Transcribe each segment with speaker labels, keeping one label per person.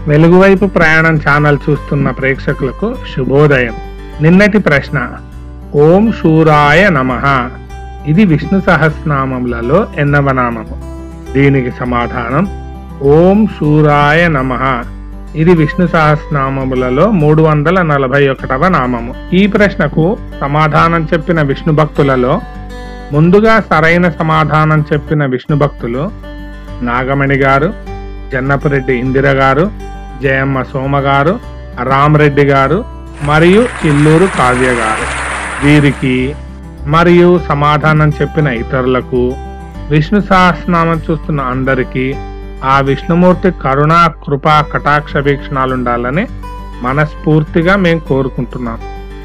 Speaker 1: వెలుగువైపు ప్రయాణం ఛానల్ చూస్తున్న ప్రేక్షకులకు శుభోదయం నిన్నటి ప్రశ్న ఓం శూరాయ నమః ఇది విష్ణు సహస్రనామములలో ఎన్నవ నామము దీనికి సమాధానం ఓం శూరాయ నమః ఇది విష్ణు సహస్రనామములలో మూడు వందల నలభై ఒకటవ నామము ఈ ప్రశ్నకు సమాధానం చెప్పిన విష్ణు భక్తులలో ముందుగా సరైన సమాధానం చెప్పిన విష్ణు భక్తులు నాగమణి గారు జన్నపురెడ్డి ఇందిర గారు జయమ్మ సోమ గారు రామరెడ్డి గారు మరియు ఇల్లూరు కావ్య గారు వీరికి మరియు సమాధానం చెప్పిన ఇతరులకు విష్ణు సహస్రనామం చూస్తున్న అందరికీ ఆ విష్ణుమూర్తి కరుణా కృపా కటాక్ష వీక్షణాలుండాలని మనస్ఫూర్తిగా మేము కోరుకుంటున్నాం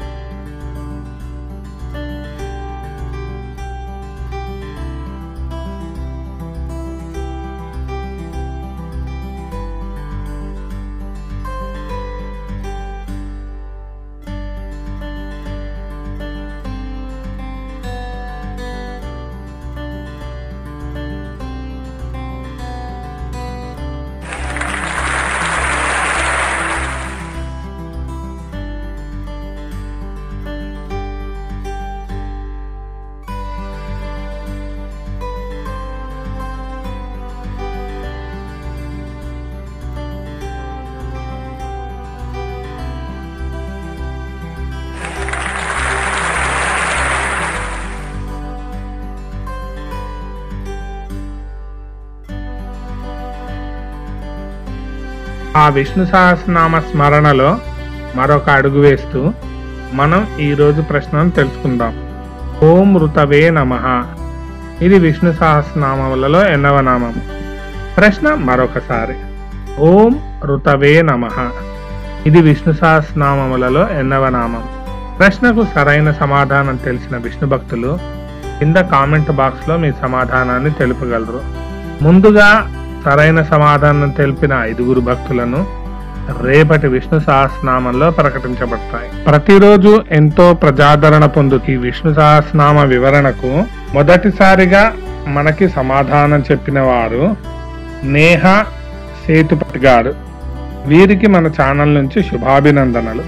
Speaker 1: ఆ విష్ణు సహస్రనామ స్మరణలో మరొక అడుగు వేస్తూ మనం ఈ రోజు ప్రశ్నను తెలుసుకుందాం ఓం ఋతవే నమ ఇది విష్ణు సహస్రనామములలో ఎన్నవ నామము ప్రశ్న మరొకసారి ఓం ఋతవే నమ ఇది విష్ణు సహస్రనామములలో ఎన్నవ నామం ప్రశ్నకు సరైన సమాధానం తెలిసిన విష్ణు భక్తులు కింద కామెంట్ బాక్స్ లో మీ సమాధానాన్ని తెలుపగలరు ముందుగా సరైన సమాధానం తెలిపిన ఐదుగురు భక్తులను రేపటి విష్ణు సహస్రనామంలో ప్రకటించబడతాయి ప్రతిరోజు ఎంతో ప్రజాదరణ పొందు ఈ విష్ణు సహస్రనామ వివరణకు మొదటిసారిగా మనకి సమాధానం చెప్పిన వారు నేహ సేతుపతి గారు వీరికి మన ఛానల్ నుంచి శుభాభినందనలు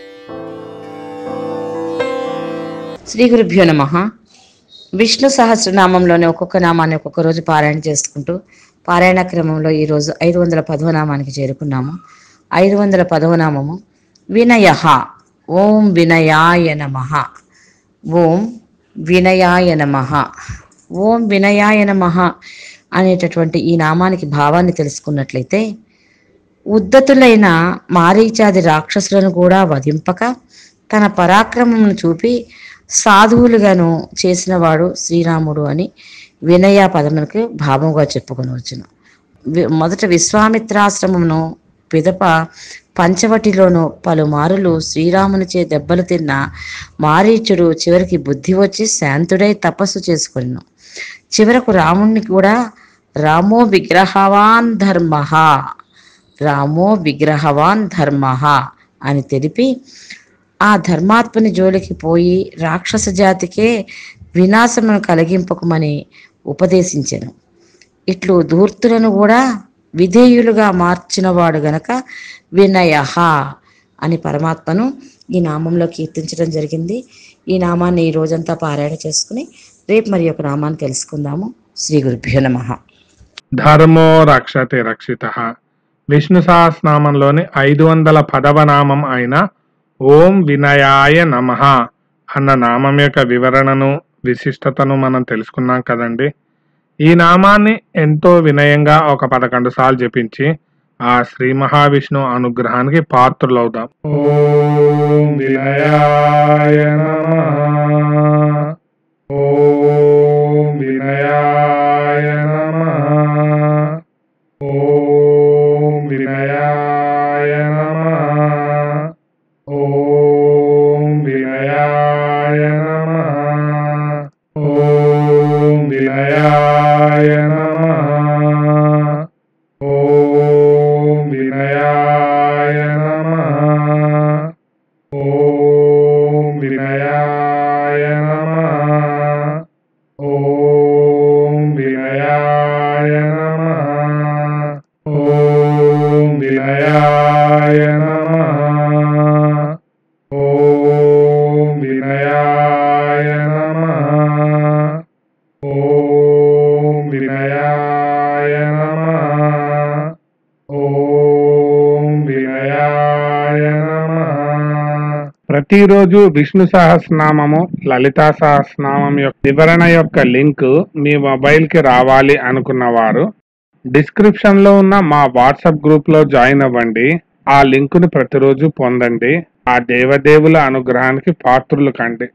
Speaker 2: శ్రీ గురుభ్యో నమ విష్ణు సహస్రనామంలోని ఒక్కొక్క నామాన్ని ఒక్కొక్క రోజు పారాయణ చేసుకుంటూ పారాయణ క్రమంలో ఈరోజు ఐదు వందల పదవ నామానికి చేరుకున్నాము ఐదు వందల పదవ నామము వినయ ఓం వినయాయ నమ ఓం వినయాయ నమ ఓం వినయాయ నమ అనేటటువంటి ఈ నామానికి భావాన్ని తెలుసుకున్నట్లయితే ఉద్దతులైన మారీచాది రాక్షసులను కూడా వధింపక తన పరాక్రమమును చూపి సాధువులుగాను చేసినవాడు శ్రీరాముడు అని వినయ పదములకు భావముగా చెప్పుకొనవచ్చును వి- మొదట విశ్వామిత్రాశ్రమమును పిదప పంచవటిలోను పలుమారులు శ్రీరామునిచే దెబ్బలు తిన్న మారీచుడు చివరికి బుద్ధి వచ్చి శాంతుడై తపస్సు చేసుకొనిను చివరకు రాముణ్ణి కూడా రామో విగ్రహవాన్ ధర్మ రామో విగ్రహవాన్ ధర్మ అని తెలిపి ఆ ధర్మాత్మని జోలికి పోయి రాక్షస జాతికే వినాశమును కలిగింపకమని ఉపదేశించెను ఇట్లు ధూర్తులను కూడా విధేయులుగా మార్చినవాడు గనక వినయ అని పరమాత్మను ఈ నామంలో కీర్తించడం జరిగింది ఈ నామాన్ని ఈ రోజంతా పారాయణ చేసుకుని రేపు మరి ఒక నామాన్ని తెలుసుకుందాము శ్రీ గురుభ్యో నమః
Speaker 1: ధర్మో రక్షతే రక్షిత విష్ణు సహస్రనామంలోని ఐదు వందల పదవ నామం అయిన ఓం వినయాయ నమ అన్న నామం యొక్క వివరణను విశిష్టతను మనం తెలుసుకున్నాం కదండి ఈ నామాన్ని ఎంతో వినయంగా ఒక పదకొండు సార్లు జపించి ఆ శ్రీ మహావిష్ణు అనుగ్రహానికి పాత్రులవుదాం ఓం వినయాయ నమః ఓం వినయాయ నమః ఓం వినయాయ నమః ఓం వినయాయ నమః ఓం వినయాయ నమః ఓం వినయాయ నమః ఓం వినయాయ నమః ఓం వినయాయ నమః ఓం వినయాయ ప్రతిరోజు విష్ణు సహస్రనామము లలితా సహస్రనామం యొక్క వివరణ యొక్క లింక్ మీ మొబైల్ కి రావాలి అనుకున్న వారు డిస్క్రిప్షన్ లో ఉన్న మా వాట్సాప్ గ్రూప్ లో జాయిన్ అవ్వండి ఆ లింక్ ను ప్రతిరోజు పొందండి ఆ దేవదేవుల అనుగ్రహానికి పాత్రులు కండి